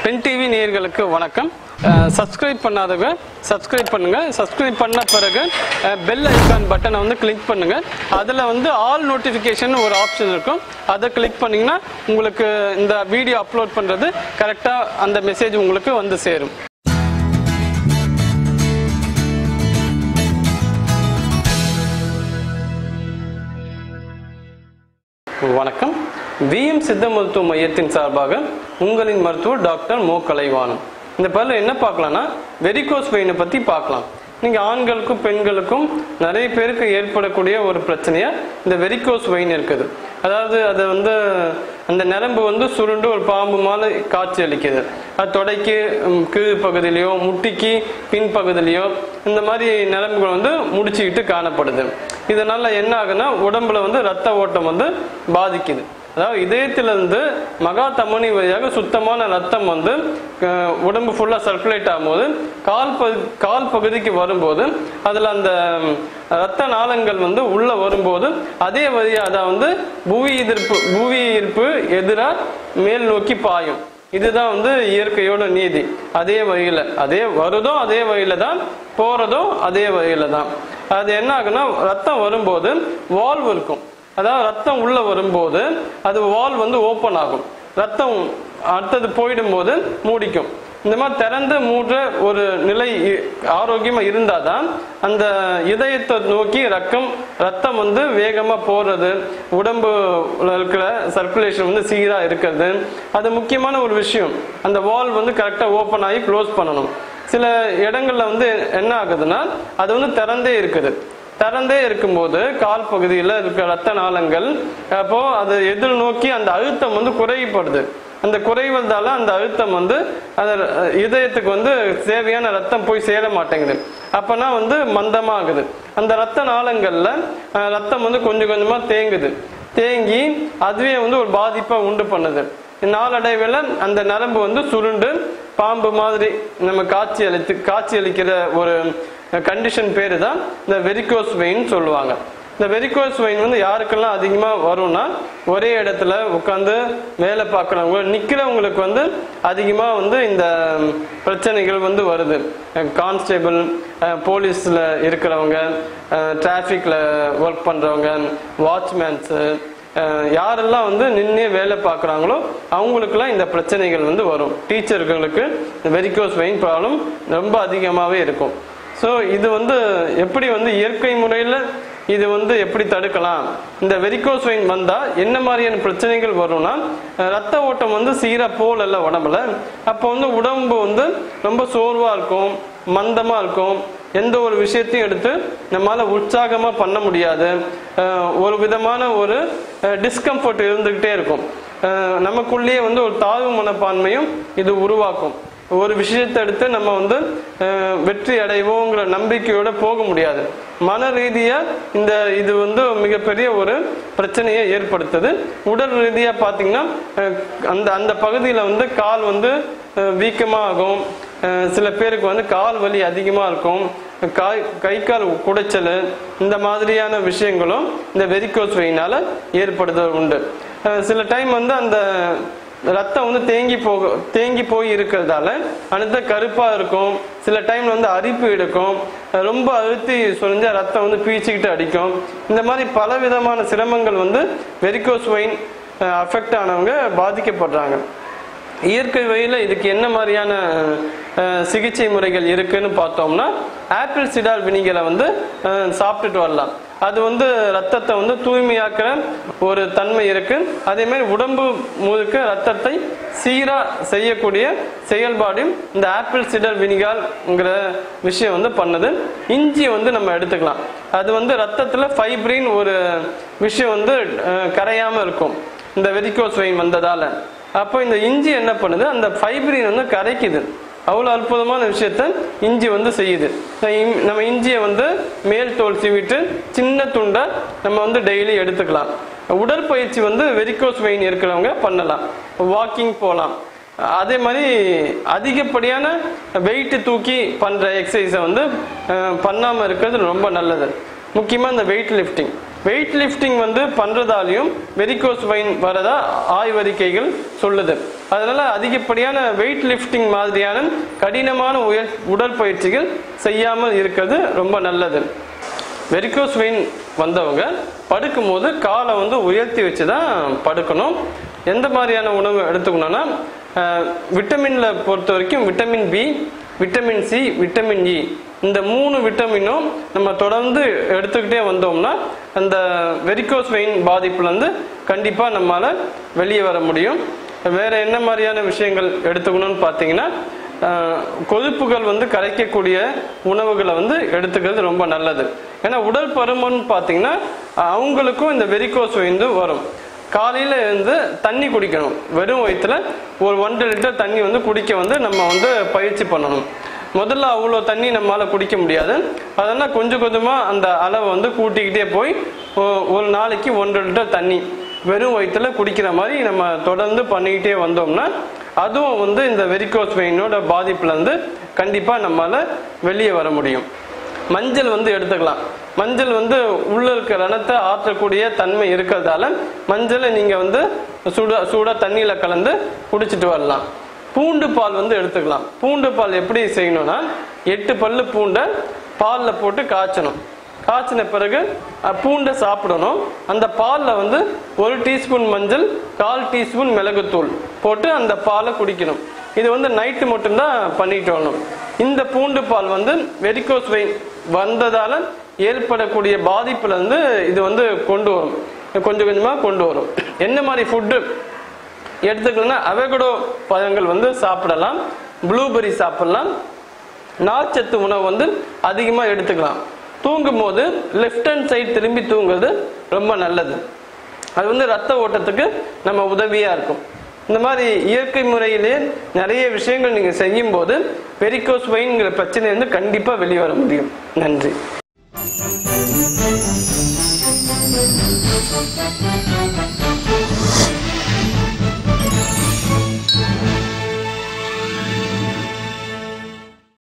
Pen TV நேயர்களுக்கு வணக்கம் subscribe பண்ணாதவங்க சப்ஸ்கிரைப் பண்ணுங்க சப்ஸ்கிரைப் பண்ண பிறகு பெல் ஐக்கான் பட்டனை வந்து கிளிக் பண்ணுங்க அதில் வந்து ஆல் நோட்டிஃபிகேஷன் ஒரு ஆப்ஷன் இருக்கும் அதை கிளிக் பண்ணீங்கன்னா உங்களுக்கு இந்த வீடியோ அப்லோட் பண்ணுறது கரெக்டாக அந்த மெசேஜ் உங்களுக்கு வந்து சேரும் வணக்கம் விஎம் சித்த மருத்துவ மையத்தின் சார்பாக உங்களின் மருத்துவர் டாக்டர் மோ கலைவாணன் இந்த பதில் என்ன பார்க்கலாம்னா வெரிகோஸ் வெயினை பற்றி பார்க்கலாம் நீங்க ஆண்களுக்கும் பெண்களுக்கும் நிறைய பேருக்கு ஏற்படக்கூடிய ஒரு பிரச்சனையா இந்த வெரிகோஸ் வெயின் இருக்குது அதாவது அது வந்து அந்த நரம்பு வந்து சுருண்டு ஒரு பாம்பு மாதிரி காட்சி அளிக்குது அது தொடைக்கு ம், கீழ் பகுதியிலையோ முட்டிக்கு பின் பகுதியிலையோ இந்த மாதிரி நரம்புகள் வந்து முடிச்சுக்கிட்டு காணப்படுது இதனால என்ன ஆகுன்னா உடம்புல வந்து ரத்த ஓட்டம் வந்து பாதிக்குது அதாவது இதயத்திலிருந்து மகா தமனி வழியாக சுத்தமான ரத்தம் வந்து அஹ், உடம்பு ஃபுல்லா சர்க்குலேட் ஆகும்போது கால் பகு கால் பகுதிக்கு வரும்போது அதுல அந்த ம், ரத்த நாளங்கள் வந்து உள்ள வரும்போது அதே வழியாக தான் வந்து புவி எதிர்ப்பு புவி ஈர்ப்பு எதிராக மேல் நோக்கி பாயும் இதுதான் வந்து இயற்கையோட நீதி அதே வழியில அதே வருதோ அதே வழியில தான் போறதும் அதே வழியில தான் அது என்ன ஆகுன்னா ரத்தம் வரும்போது வால்வ் இருக்கும் அதாவது ரத்தம் உள்ள வரும்போது அது வால் வந்து ஓப்பன் ஆகும் ரத்தம் அடுத்தது போயிடும்போது மூடிக்கும் இந்த மாதிரி திறந்து மூடுற ஒரு நிலை இ- ஆரோக்கியமா இருந்தாதான் அந்த இதயத்தை நோக்கி ரத்தம் ரத்தம் வந்து வேகமா போறது உடம்பு இருக்கிற சர்க்குலேஷன் வந்து சீரா இருக்கிறது அது முக்கியமான ஒரு விஷயம் அந்த வால் வந்து கரெக்டா ஓப்பன் ஆகி க்ளோஸ் பண்ணணும் சில இடங்கள்ல வந்து என்ன ஆகுதுன்னா அது வந்து திறந்தே இருக்குது திறந்தே இருக்கும்போது கால் பகுதியில் இருக்க ரத்த நாளங்கள் அப்போ அது எதிர் நோக்கி அந்த அழுத்தம் வந்து குறைப்படுது அந்த குறைவதால அந்த அழுத்தம் வந்து அந்த அஹ், இதயத்துக்கு வந்து தேவையான ரத்தம் போய் சேர மாட்டேங்குது அப்பனா வந்து மந்தமாகுது அந்த ரத்த நாளங்கள்ல அஹ், ரத்தம் வந்து கொஞ்சம் கொஞ்சமா தேங்குது தேங்கி அதுவே வந்து ஒரு பாதிப்பை உண்டு பண்ணுது நாளடைவில் அந்த நரம்பு வந்து சுருண்டு பாம்பு மாதிரி நம்ம காட்சி அளித்து காட்சி அளிக்கிற ஒரு கண்டிஷன் பேரு தான் இந்த வெரிகோஸ் வெயின் சொல்லுவாங்க இந்த வெரிகோஸ் வெயின் வந்து யாருக்கெல்லாம் அதிகமா வரும்னா ஒரே இடத்துல உட்காந்து வேலை பார்க்குறவங்க நிக்கிறவங்களுக்கு வந்து அதிகமா வந்து இந்த பிரச்சனைகள் வந்து வருது கான்ஸ்டேபிள் போலீஸ்ல இருக்கிறவங்க டிராஃபிக்ல ஒர்க் பண்றவங்க வாட்ச்மேன்ஸு அஹ் யாரெல்லாம் வந்து நின்னே வேலை பார்க்குறாங்களோ அவங்களுக்குலாம் இந்த பிரச்சனைகள் வந்து வரும் டீச்சர்களுக்கு வெரிகோஸ் வெயின் ப்ராப்ளம் ரொம்ப அதிகமாகவே இருக்கும் ஸோ இது வந்து எப்படி வந்து இயற்கை முறையில் இது வந்து எப்படி தடுக்கலாம் இந்த வெரிகோஸ் வெயின் வந்தால் என்ன மாதிரியான பிரச்சனைகள் வரும்னா அஹ் ரத்த ஓட்டம் வந்து சீராக போகல உடம்புல அப்போ வந்து உடம்பு வந்து ரொம்ப சோர்வாக இருக்கும் மந்தமாக இருக்கும் எந்த ஒரு விஷயத்தையும் எடுத்து நம்மளால உற்சாகமா பண்ண முடியாது அஹ் ஒரு விதமான ஒரு டிஸ்கம்ஃபர்ட் இருந்துகிட்டே இருக்கும் அஹ் நமக்குள்ளேயே வந்து ஒரு தாழ்வு மனப்பான்மையும் இது உருவாக்கும் ஒரு விஷயத்தை எடுத்து நம்ம வந்து அஹ், வெற்றி அடைவோங்கிற நம்பிக்கையோட போக முடியாது மன ரீதியா இந்த இது வந்து மிகப்பெரிய ஒரு பிரச்சனையை ஏற்படுத்துது உடல் ரீதியா பாத்தீங்கன்னா அஹ், அந்த அந்த பகுதியில வந்து கால் வந்து அஹ், வீக்கமாகும் அஹ், சில பேருக்கு வந்து கால் வலி அதிகமா இருக்கும் காய் கை கால் குடைச்சல் இந்த மாதிரியான விஷயங்களும் இந்த வெரிகோஸ் வெயினால ஏற்படுதல் உண்டு அஹ், சில டைம் வந்து அந்த ரத்தம் வந்து தேங்கி போக தேங்கி போய் இருக்கிறதால அடுத்த கருப்பா இருக்கும் சில டைம்ல வந்து அரிப்பு எடுக்கும் ரொம்ப அழுத்தி சொரிஞ்சா ரத்தம் வந்து பீச்சிக்கிட்டு அடிக்கும் இந்த மாதிரி பல விதமான சிரமங்கள் வந்து வெரிகோஸ் வெயின் அஃபெக்ட் ஆனவங்க பாதிக்கப்படுறாங்க இயற்கை வழியில் இதுக்கு என்ன மாதிரியான அஹ், சிகிச்சை முறைகள் இருக்குன்னு பார்த்தோம்னா ஆப்பிள் சிடார் வினிகரை வந்து அஹ், சாப்பிட்டுட்டு வரலாம் அது வந்து ரத்தத்தை வந்து தூய்மையாக்குற ஒரு தன்மை இருக்கு அதே மாதிரி உடம்பு முழுக்க ரத்தத்தை சீரா செய்யக்கூடிய செயல்பாடும் இந்த ஆப்பிள் சிடர் வினிகார்ங்கிற விஷயம் வந்து பண்ணுது இஞ்சி வந்து நம்ம எடுத்துக்கலாம் அது வந்து ரத்தத்துல ஃபைப்ரின் ஒரு விஷயம் வந்து அஹ், கரையாம இருக்கும் இந்த வெரிகோஸ் வெயின் வந்ததால அப்போ இந்த இஞ்சி என்ன பண்ணுது அந்த ஃபைப்ரின் வந்து கரைக்குது அவ்வளோ அற்புதமான விஷயத்த இஞ்சி வந்து செய்யுது இந்த இம்- நம்ம இஞ்சியை வந்து மேல் தோல் சீவிட்டு சின்ன துண்டை நம்ம வந்து டெய்லி எடுத்துக்கலாம் உடற்பயிற்சி வந்து வெரிகோஸ் வெயின் இருக்கிறவங்க பண்ணலாம் வாக்கிங் போகலாம் அதே மாதிரி அதிகப்படியான வெயிட் தூக்கி பண்ற எக்ஸசைஸை வந்து அஹ், பண்ணாம இருக்கிறது ரொம்ப நல்லது முக்கியமா இந்த வெயிட் லிஃப்டிங் வெயிட் லிஃப்டிங் வந்து பண்றதாலையும் வெரிகோஸ் வெயின் வரதா ஆய்வறிக்கைகள் சொல்லுது அதனால அதிகப்படியான வெயிட் லிஃப்டிங் மாதிரியான கடினமான உயர் உடற்பயிற்சிகள் செய்யாமல் இருக்கிறது ரொம்ப நல்லது வெரிகோஸ் வெயின் வந்தவங்க படுக்கும்போது காலை வந்து உயர்த்தி வச்சு தான் படுக்கணும் எந்த மாதிரியான உணவு எடுத்துக்கணும்னா அஹ், விட்டமின்ல பொறுத்த வரைக்கும் vitamin B vitamin C vitamin E இந்த மூணு விட்டமினும் நம்ம தொடர்ந்து எடுத்துக்கிட்டே வந்தோம்னா அந்த வெரிகோஸ் வெயின் பாதிப்புலேருந்து கண்டிப்பாக நம்மளால வெளியே வர முடியும் வேற என்ன மாதிரியான விஷயங்கள் எடுத்துக்கணும்னு பார்த்தீங்கன்னா ஆஹ், கொழுப்புகள் வந்து கரைக்கக்கூடிய உணவுகளை வந்து எடுத்துக்கிறது ரொம்ப நல்லது ஏன்னா உடல் பருமன் பார்த்தீங்கன்னா அவங்களுக்கும் இந்த வெரிகோஸ் வந்து வரும் காலையில இருந்து தண்ணி குடிக்கணும் வெறும் வயிற்றுல ஒரு ஒன்றரை லிட்டர் தண்ணி வந்து குடிக்க வந்து நம்ம வந்து பயிற்சி பண்ணணும் முதல்ல அவ்வளோ தண்ணி நம்மளால குடிக்க முடியாது அதனால் கொஞ்சம் கொஞ்சமாக அந்த அளவை வந்து கூட்டிக்கிட்டே போய் ஒ- ஒரு நாளைக்கு ஒன்றரை லிட்டர் தண்ணி வெறும் வயிற்றுல குடிக்கிற மாதிரி நம்ம தொடர்ந்து பண்ணிக்கிட்டே வந்தோம்னா அதுவும் வந்து இந்த வெரிகோஸ் வெயினோட பாதிப்புலேருந்து கண்டிப்பாக நம்மளால வெளியே வர முடியும் மஞ்சள் வந்து எடுத்துக்கலாம் மஞ்சள் வந்து உள்ள இருக்க ரணத்தை ஆற்றக்கூடிய தன்மை இருக்கிறதால மஞ்சளை நீங்க வந்து சூட சூடா தண்ணியில கலந்து குடிச்சிட்டு வரலாம் பூண்டு பால் வந்து எடுத்துக்கலாம் பூண்டு பால் எப்படி செய்யணும்னா எட்டு பல்லு பூண்டை பாலில் போட்டு காய்ச்சணும் காய்ச்சின பிறகு அஹ், பூண்டை சாப்பிடணும் அந்த பாலில் வந்து ஒரு டீஸ்பூன் மஞ்சள் கால் டீஸ்பூன் மிளகுத்தூள் போட்டு அந்த பாலை குடிக்கணும் இது வந்து நைட்டு மட்டும்தான் பண்ணிட்டு வரணும் இந்த பூண்டு பால் வந்து வெரிகோஸ் வெயின் வந்ததால ஏற்படக்கூடிய பாதிப்புல இருந்து இது வந்து கொண்டு வரும் கொஞ்சம் கொஞ்சமா கொண்டு வரும் என்ன மாதிரி ஃபுட்டு எடுத்துக்கணும்னா அவகடோ பழங்கள் வந்து சாப்பிடலாம் ப்ளூபெர்ரி சாப்பிடலாம் நார்ச்சத்து உணவு வந்து அதிகமாக எடுத்துக்கலாம் தூங்கும் போது லெஃப்ட் ஹேண்ட் சைடு திரும்பி தூங்குறது ரொம்ப நல்லது அது வந்து ரத்த ஓட்டத்துக்கு நம்ம உதவியா இருக்கும் இந்த மாதிரி இயற்கை முறையிலே நிறைய விஷயங்கள் நீங்க செய்யும் போது பெரிகோஸ் வெயின்ங்கிற பிரச்சனை வந்து கண்டிப்பா வெளியே வர முடியும் நன்றி Thank you.